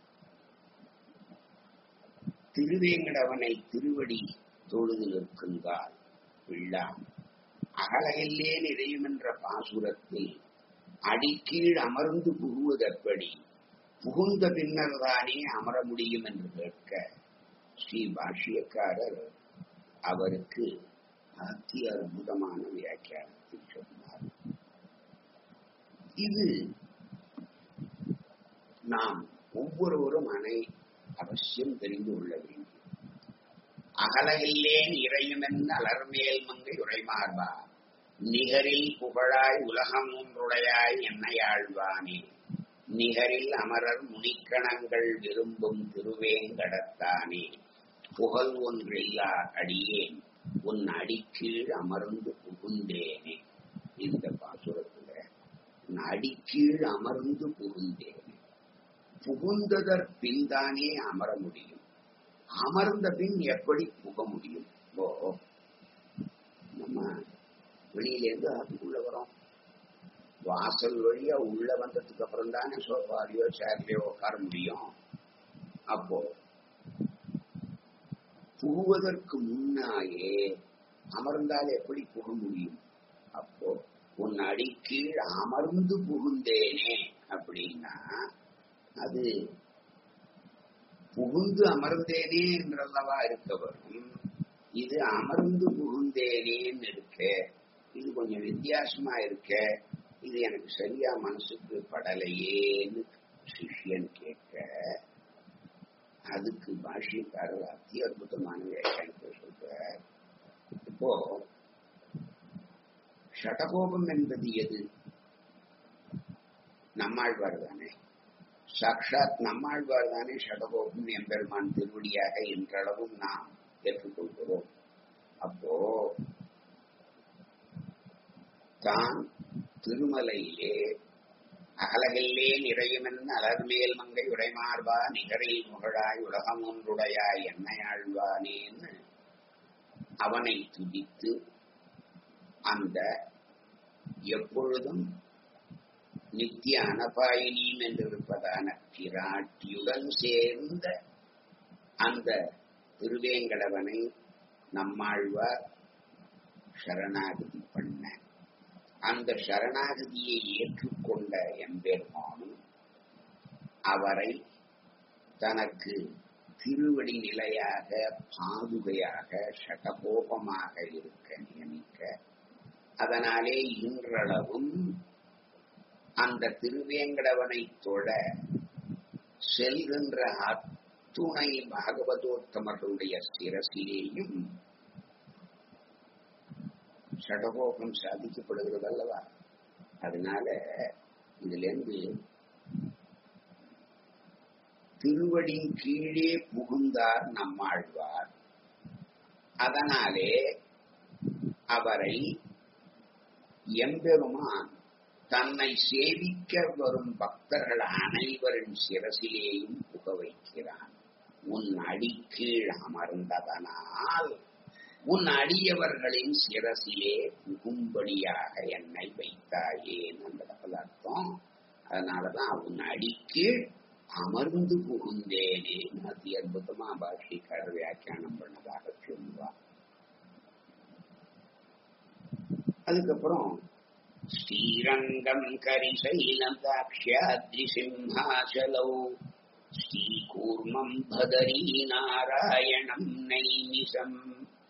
திருவேங்கடவனை திருவடி தொழுது நிற்குங்கால் பிள்ளாம் அகலையில்லே நிறையும் என்ற பாசுரத்தில் அடிக்கீழ் அமர்ந்து புகுவதெப்படி புகுந்த பின்னர் தானே அமர முடியும் என்று கேட்க ஸ்ரீ பாஷ்யக்காரர் அவருக்கு அத்தி அற்புதமான வியாக்கியானத்தில் சொன்னார் இது நாம் ஒவ்வொருவரும் அனை அவசியம் தெரிந்து கொள்ள வேண்டும் அகலையில்லேன் இறையுமென் அலர்மேல் மங்கை உரைமார்பா நிகரில் புகழாய் உலகம் ஒன்றுடையாய் என்னையாழ்வானே நிகரில் அமரர் முனிக்கணங்கள் விரும்பும் திருவேங்கடத்தானே புகழ் ஒன்றில்லா அடியேன் உன் அடிக்கீழ் அமர்ந்து புகுந்தேனே இந்த பாசுரத்துல உன் அடிக்கீழ் அமர்ந்து புகுந்தேனே புகுந்ததற் பின்தானே அமர முடியும் அமர்ந்த பின் எப்படி புக முடியும் ஓ நம்ம வெளியிலேருந்து அதுக்குள்ள வரோம் வாசல் வழியா உள்ள வந்ததுக்கு அப்புறம் தானே சோஃபாலையோ சேர்லையோ உட்கார முடியும் அப்போ புகுவதற்கு முன்னாயே அமர்ந்தால் எப்படி புக முடியும் அப்போ உன் அடிக்கீழ் அமர்ந்து புகுந்தேனே அப்படின்னா அது புகுந்து அமர்ந்தேனே என்றல்லவா இருக்க வரும் இது அமர்ந்து புகுந்தேனேன்னு இருக்க இது கொஞ்சம் வித்தியாசமா இருக்க இது எனக்கு சரியா மனசுக்கு படலையேன்னு சிஷ்யன் கேட்க அதுக்கு பாஷ்யக்காரர் அத்தி அற்புதமான வியாக்கியானத்தை சொல்றார் இப்போ ஷடகோபம் என்பது எது நம்மாழ்வார் தானே சாட்சாத் நம்மாழ்வார் தானே ஷடகோபம் எம்பெருமான் திருவடியாக இன்றளவும் நாம் ஏற்றுக்கொள்கிறோம் அப்போ தான் திருமலையிலே அகலகில்லே நிறையுமென் அலர்மேல் மங்கை உடைமார்பா நிகரில் முகழாய் உலகம் ஒன்றுடையாய் என்னையாழ்வானேன்னு அவனை துதித்து அந்த எப்பொழுதும் நித்திய அனபாயினியும் என்றிருப்பதான பிராட்டியுடன் சேர்ந்த அந்த திருவேங்கடவனை நம்மாழ்வார் சரணாகதி பண்ண அந்த சரணாகதியை ஏற்றுக்கொண்ட எம்பெருமானும் அவரை தனக்கு திருவடி நிலையாக பாதுகையாக சடகோபமாக இருக்க நியமிக்க அதனாலே இன்றளவும் அந்த திருவேங்கடவனை தொழ செல்கின்ற அத்துணை பாகவதோத்தமர்களுடைய சிரசிலேயும் ஷடகோபம் சாதிக்கப்படுகிறது அல்லவா அதனால இதுல இருந்து திருவடியின் கீழே புகுந்தார் நம்மாழ்வார் அதனாலே அவரை எம்பெருமான் தன்னை சேவிக்க வரும் பக்தர்கள் அனைவரின் சிரசிலேயும் புக வைக்கிறான் உன் அடிக்கீழ் அமர்ந்ததனால் உன் அடியவர்களின் சிரசிலே புகும்படியாக என்னை வைத்தாயே என்பதற்கு அர்த்தம் அதனாலதான் உன் அடிக்கீழ் அமர்ந்து புகுந்தேனே அதி அற்புதமா பாஷிக்காரர் வியாக்கியானம் பண்ணதாக சொல்லுவார் அதுக்கப்புறம் ஸ்ரீரங்கம் கரிசைலம் தாக்ஷாத்ரி சிம்ஹாசலௌ ஸ்ரீகூர்மம் பதரி நாராயணம் நைமிசம்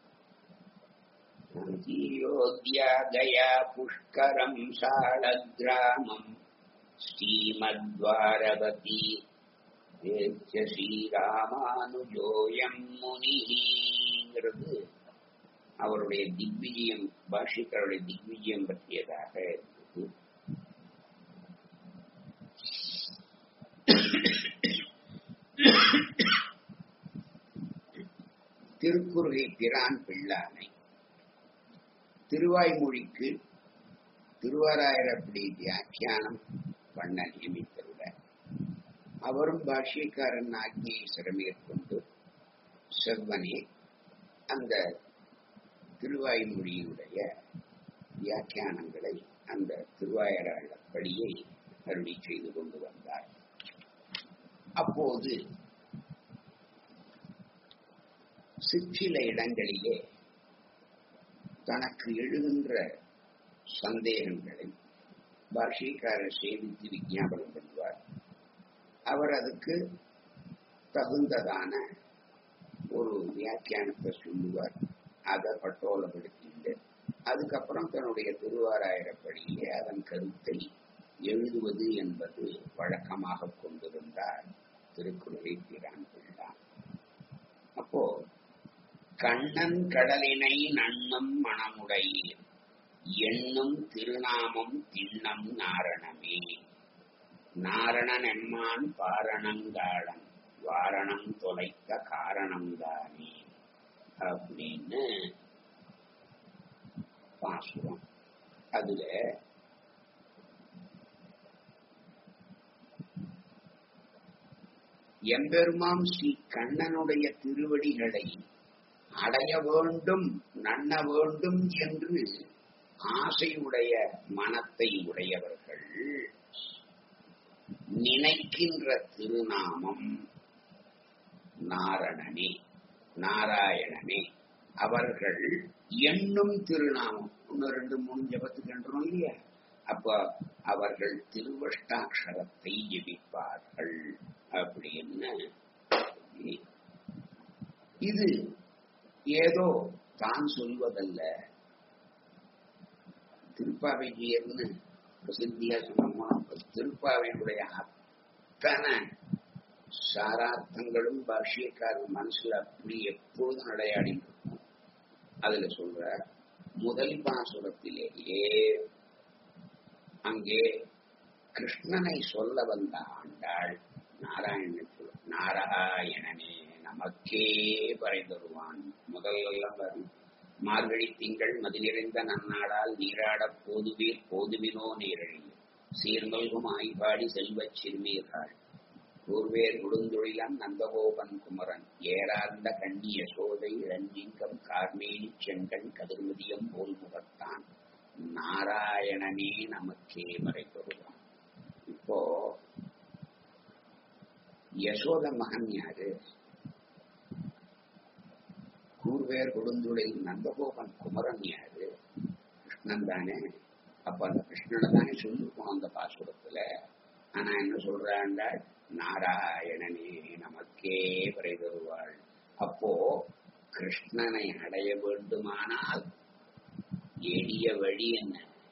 அயோத்தியா கயா புஷ்கரம் சாளகிராமம் ஸ்ரீமத்வாரவதி ஸ்ரீராமானுஜோயம் முனிங்கிறது அவருடைய திக்விஜயம் பாஷிக்கருடைய திக்விஜயம் பற்றியதாக இருந்தது திருக்குறுகை பிரான் பிள்ளானை திருவாய்மொழிக்கு திருவாராயிரப்படி வியாக்கியானம் பண்ண நியமித்தருடன் அவரும் பாஷ்யக்காரன் ஆக்னியை சிறமேற்கொண்டு செவ்வனே அந்த திருவாய்மொழியுடைய வியாக்கியானங்களை அந்த திருவாயராளப்படியை அருளி செய்து கொண்டு வந்தார் அப்போது சிற்சில இடங்களிலே தனக்கு எழுகின்ற சந்தேகங்களை பாஷிக்காரர் சேவித்து விஞ்ஞாபனம் பண்ணுவார் அவர் அதுக்கு தகுந்ததான ஒரு வியாக்கியானத்தை சொல்லுவார் அதை பட்டோலப்படுத்திட்டு அதுக்கப்புறம் தன்னுடைய திருவாராயிரப்படியிலே அதன் கருத்தை எழுதுவது என்பது வழக்கமாக கொண்டிருந்தார் திருக்குறளை பிரான் பிள்ளான் அப்போ கண்ணன் கடலினை நன்னும் மணமுடையீர் எண்ணும் திருநாமம் திண்ணம் நாரணமே நாரணன் எம்மான் பாரணங்காளன் வாரணம் தொலைத்த காரணம்தானே அப்படின்னு பாசுரம் அதுல எம்பெருமாம் ஸ்ரீ கண்ணனுடைய திருவடிகளை அடைய வேண்டும் நன்ன வேண்டும் என்று ஆசையுடைய மனத்தை உடையவர்கள் நினைக்கின்ற திருநாமம் நாரணனே நாராயணனே அவர்கள் எண்ணும் திருநாமம் ஒன்னு ரெண்டு மூணு ஜபத்துக்கு என்றும் இல்லையா அப்ப அவர்கள் திருவஷ்டாட்சரத்தை ஜெபிப்பார்கள் அப்படின்னு இது ஏதோ தான் சொல்வதல்ல திருப்பாவைஜியர்னு பிரசித்தியா சொன்னோம்னா திருப்பாவையினுடைய அத்தனை சாரார்த்தங்களும் பாஷ்யக்காரர் மனசுல அப்படி எப்பொழுதும் நடையாடி இருக்கும் அதுல சொல்ற முதல் பாசுரத்திலேயே அங்கே கிருஷ்ணனை சொல்ல வந்த ஆண்டாள் நாராயணன் சொல்ல நாராயணனே நமக்கே பறை தருவான் முதல்லெல்லாம் வரும் மார்கழி திங்கள் மதி நிறைந்த நன்னாடால் நீராடப் போதுவீர் போதுவினோ நேரழி சீர்மல்கும் ஆய்பாடி செல்வச் சிறுமீர்கள் கூர்வேர் குடுந்தொழிலம் நந்தகோபன் குமரன் ஏறார்ந்த கண்ணி யசோதை இளஞ்சிங்கம் கார்மேனி செங்கன் கதிர்மதியம் போல் முகத்தான் நாராயணனே நமக்கே வரை பெறுவான் இப்போ யசோத மகன் யாரு கூர்வேர் கொடுந்துளில் நந்தகோபன் குமரன் யாரு கிருஷ்ணன் தானே அப்ப அந்த கிருஷ்ணனை தானே சொல்லிருக்கோம் அந்த பாசுரத்துல ஆனா என்ன சொல்றாண்டா நாராயணனே நமக்கே வரை தருவாள் அப்போ கிருஷ்ணனை அடைய வேண்டுமானால் எளிய வழி என்ன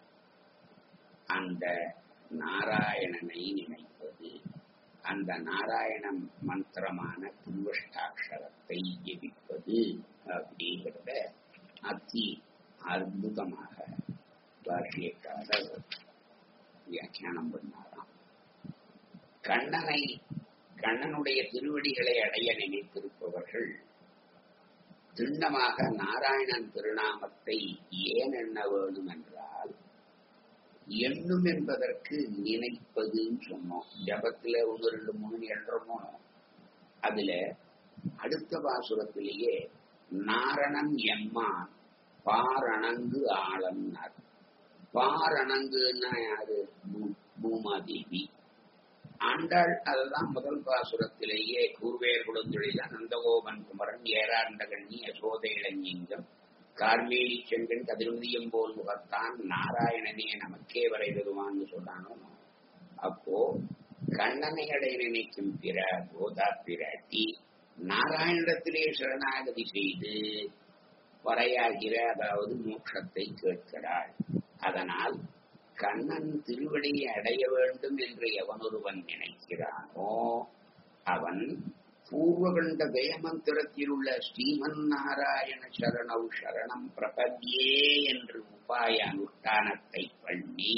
அந்த நாராயணனை நினைப்பது அந்த நாராயண மந்திரமான திருவஷ்டாட்சரத்தை ஜெபிப்பது அப்படிங்கிறத அதி அற்புதமாக பாஷ்யக்காரர் வியாக்கியானம் பண்ணாராம் கண்ணனை கண்ணனுடைய திருவடிகளை அடைய நினைத்திருப்பவர்கள் திண்ணமாக நாராயணன் திருநாமத்தை ஏன் எண்ண வேண்டும் என்றால் எண்ணும் என்பதற்கு நினைப்பதுன்னு சொன்னோம் ஜபத்துல ஒன்று ரெண்டு மூணு எண்ணமோ அதுல அடுத்த பாசுரத்திலேயே நாரணன் எம்மான் பாரணங்கு ஆளன்னார் பாரணங்குன்னா யாரு பூமாதேவி ஆண்டாள் அதுதான் முதல் பாசுரத்திலேயே கூர்வேர் குழந்தையில நந்தகோபன் குமரன் ஏறாண்ட கண்ணி யசோதை இளஞ்சிங்கம் கார்மேலி செங்கன் கதிர்மதியம் போல் முகத்தான் நாராயணனே நமக்கே வரை தருவான்னு சொன்னானோ அப்போ கண்ணனை அடைய நினைக்கும் பிற கோதா பிராட்டி நாராயணத்திலே சரணாகதி செய்து வரையாகிற அதாவது மோட்சத்தை கேட்கிறாள் அதனால் கண்ணன் திருவடியை அடைய வேண்டும் என்று எவனொருவன் நினைக்கிறானோ அவன் பூர்வகண்ட வேமந்திரத்தில் உள்ள ஸ்ரீமன் நாராயண சரணவ் சரணம் பிரபத்யே என்று உபாய அனுஷ்டானத்தை பண்ணி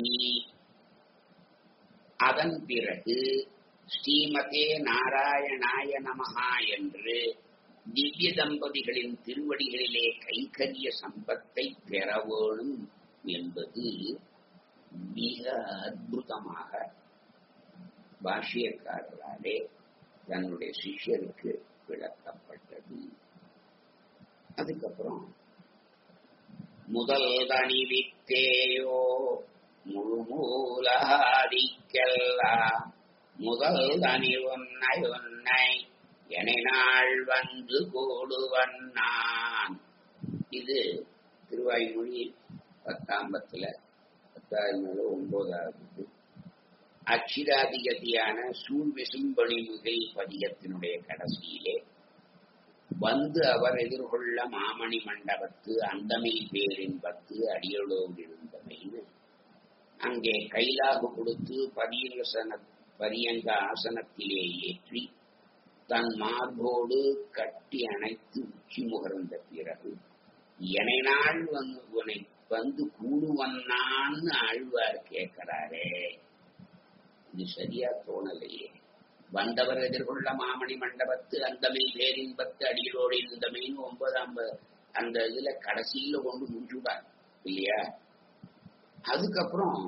அதன் பிறகு ஸ்ரீமதே நாராயணாய நமஹா என்று திவ்ய தம்பதிகளின் திருவடிகளிலே கைகரிய சம்பத்தை பெற வேணும் என்பது மிக அற்புதமாக பாஷ்யக்காரராலே தன்னுடைய சிஷ்யருக்கு விளக்கப்பட்டது அதுக்கப்புறம் முதல் தனி வித்தேயோ முழு மூலாதிக்கெல்லாம் முதல் தனி உன்னை உன்னை எனைநாள் வந்து கூடுவன் நான் இது திருவாய்மொழி பத்தாம்பத்துல பத்தாவது ஒன்பதாவது அச்சிராதிகதியான சூழ் விசும்பணி மிகை பதியத்தினுடைய கடைசியிலே வந்து அவர் எதிர்கொள்ள மாமணி மண்டபத்து அந்தமை பேரின்பத்து அடியளோடு இருந்தமைன்னு அங்கே கைலாகு கொடுத்து பதியசன பரியங்க ஆசனத்திலே ஏற்றி தன் மார்போடு கட்டி அணைத்து உச்சி முகர்ந்த பிறகு எனை நாள் வந்து உனை வந்து கூடுவன்னான்னு ஆழ்வார் கேட்கிறாரே இது சரியா தோணலையே வந்தவர் எதிர்கொள்ள மாமணி மண்டபத்து அந்தமை வேரின்பத்து அடியிலோடு இருந்தமைன்னு ஒன்பதாம் அந்த இதுல கடைசியில கொண்டு முடிச்சுட்டார் இல்லையா அதுக்கப்புறம்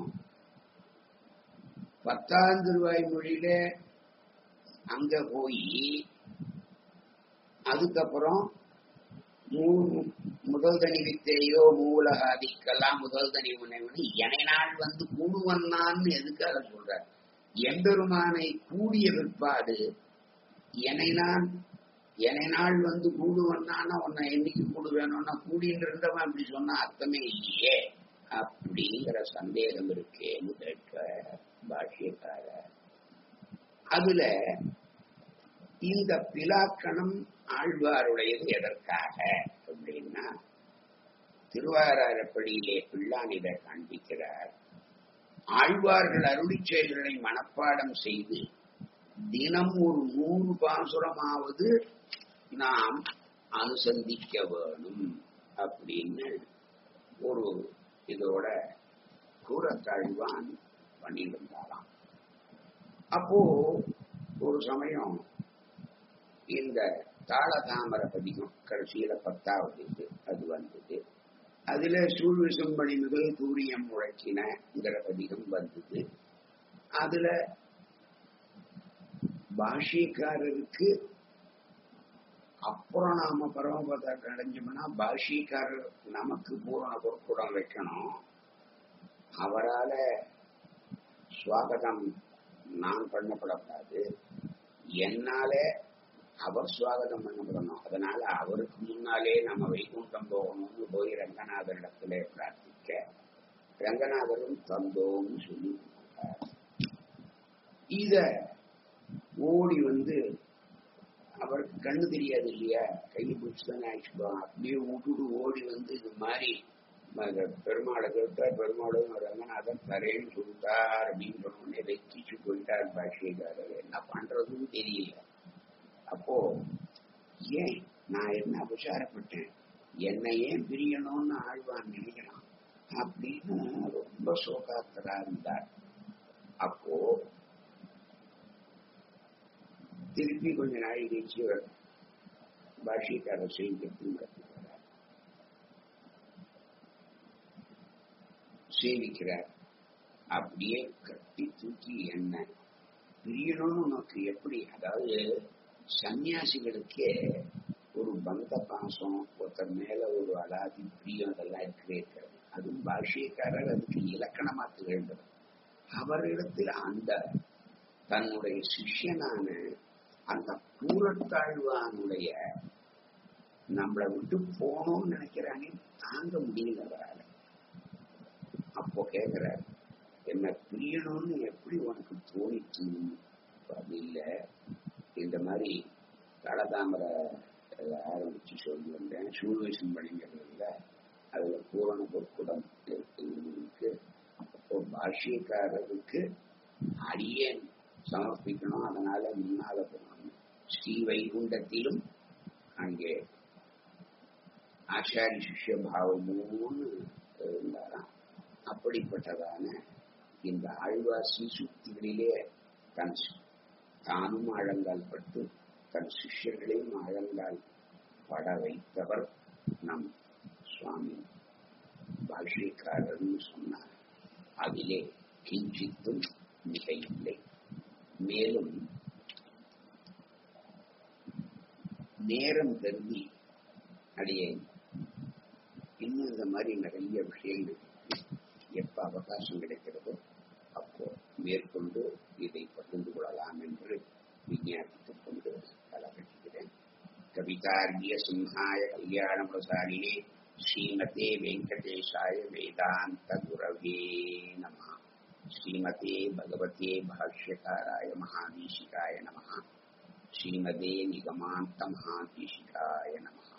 பத்தாம் திருவாய் மொழியில அங்க போய் அதுக்கப்புறம் முதல் தனி வித்தையோ மூலகாதிக்கெல்லாம் முதல் தனி உணவுன்னு எனை நாள் வந்து கூடுவன்னான்னு எதுக்காக சொல்றார் எம்பெருமானை கூடிய பிற்பாடு எனை நான் எனை நாள் வந்து கூடு வந்தானா உன்னை என்னைக்கு கூடு வேணும்னா கூடின்னு இருந்தவன் அப்படி சொன்னா அர்த்தமே இல்லையே அப்படிங்கிற சந்தேகம் இருக்கேன்னு கேட்க பாஷ்யக்கார அதுல இந்த பிலாக்கணம் ஆழ்வாருடையது எதற்காக அப்படின்னா திருவாரப்படியிலே பிள்ளான் இதை காண்பிக்கிறார் ஆழ்வார்கள் அருளி செயல்களை மனப்பாடம் செய்து தினம் ஒரு நூறு பாசுரமாவது நாம் அனுசந்திக்க வேணும் அப்படின்னு ஒரு இதோட கூறத்தாழ்வான் பண்ணியிருந்தாராம் அப்போ ஒரு சமயம் இந்த தாளதாமர பதிகம் கடைசியில பத்தாவது இது அது வந்தது அதுல சூழ்விசம்படி முதல் தூரியம் முழக்கினங்கிற பதிகம் வந்தது அதுல பாஷிக்காரருக்கு அப்புறம் நாம பரமபதத்தை அடைஞ்சோம்னா பாஷிக்காரர் நமக்கு பூரண பொற்குடம் வைக்கணும் அவரால சுவாகதம் நான் பண்ணப்படக்கூடாது என்னால அவர் சுவாகதம் பண்ணப்படணும் அதனால அவருக்கு முன்னாலே நம்ம வைகுண்டம் போகணும்னு போய் ரங்கநாதரிடத்துல பிரார்த்திக்க ரங்கநாதரும் தந்தோம்னு சொல்லி இத ஓடி வந்து அவருக்கு கண்ணு தெரியாது இல்லையா கையை பிடிச்சு தானே ஆயிடுச்சுப்பான் அப்படியே விட்டுட்டு ஓடி வந்து இது மாதிரி பெருமாளை கேட்டார் பெருமாளும் ரங்கநாதன் தரேன்னு சொல்லிட்டார் அப்படின்னு சொன்னோடனே வெச்சிச்சு போயிட்டார் பாஷியக்காரர் என்ன பண்றதுன்னு தெரியல அப்போ ஏன் நான் என்ன அபசாரப்பட்டேன் என்னை ஏன் பிரியணும்னு ஆழ்வான் நினைக்கிறான் அப்படின்னு ரொம்ப சோகாத்தரா இருந்தார் அப்போ திருப்பி கொஞ்ச நாள் கழிச்சு பாஷிக்காரர் செய்திருக்கும் கற்றுக்கிறார் சேவிக்கிறார் அப்படியே கட்டி தூக்கி என்ன பிரியணும்னு உனக்கு எப்படி அதாவது சன்னியாசிகளுக்கே ஒரு பந்த பாசம் ஒருத்தர் மேல ஒரு அலாதி பிரியம் அதெல்லாம் இருக்கவே இருக்காது அதுவும் பாஷியக்காரர் அதுக்கு இலக்கணமா திகழ்ந்தவர் அவரிடத்தில் அந்த தன்னுடைய சிஷ்யனான அந்த கூறத்தாழ்வானுடைய நம்மளை விட்டு போகணும்னு நினைக்கிறானே தாங்க முடியல அவரால் அப்போ கேக்குறாரு என்ன பிரியணும்னு எப்படி உனக்கு தோணிச்சு அது இல்ல இந்த மாதிரி தலதாமரை ஆரம்பிச்சு சொல்லி வந்தேன் சூழ்வேசம் பண்ணிங்கிறதுல அதுல பூரண பொற்குடம் இருக்கு அப்போ பாஷ்யக்காரருக்கு அடியேன் சமர்ப்பிக்கணும் அதனால முன்னால போகணும் ஸ்ரீ வைகுண்டத்திலும் அங்கே ஆச்சாரி சிஷ்ய பாவமும்னு இருந்தாராம் அப்படிப்பட்டதான இந்த ஆழ்வாசி சுத்திகளிலே தன் தானும் ஆழங்கால் பட்டு தன் சிஷ்யர்களையும் ஆழங்கால் பட வைத்தவர் நம் சுவாமி பாஷ்யக்காரர்னு சொன்னார் அதிலே கிஞ்சித்தும் மிக இல்லை மேலும் நேரம் கருதி அடியேன் இன்னும் இந்த மாதிரி நிறைய விஷயங்கள் எப்ப அவகாசம் கிடைக்கிறதோ அப்போ மேற்கொண்டு இதை பகிர்ந்து கொள்ளலாம் என்று விஞ்ஞாபித்துக் கொண்டு கலகட்டுகிறேன் கவிதாரிய சிம்ஹாய கல்யாண பிரசாரினே ஸ்ரீமதே வெங்கடேஷாய வேதாந்த குரவே நம श्रीमते भगवते भाष्यकाराय महादेशिकाय नमः श्रीमते निगमान्त महादेशिकाय नमः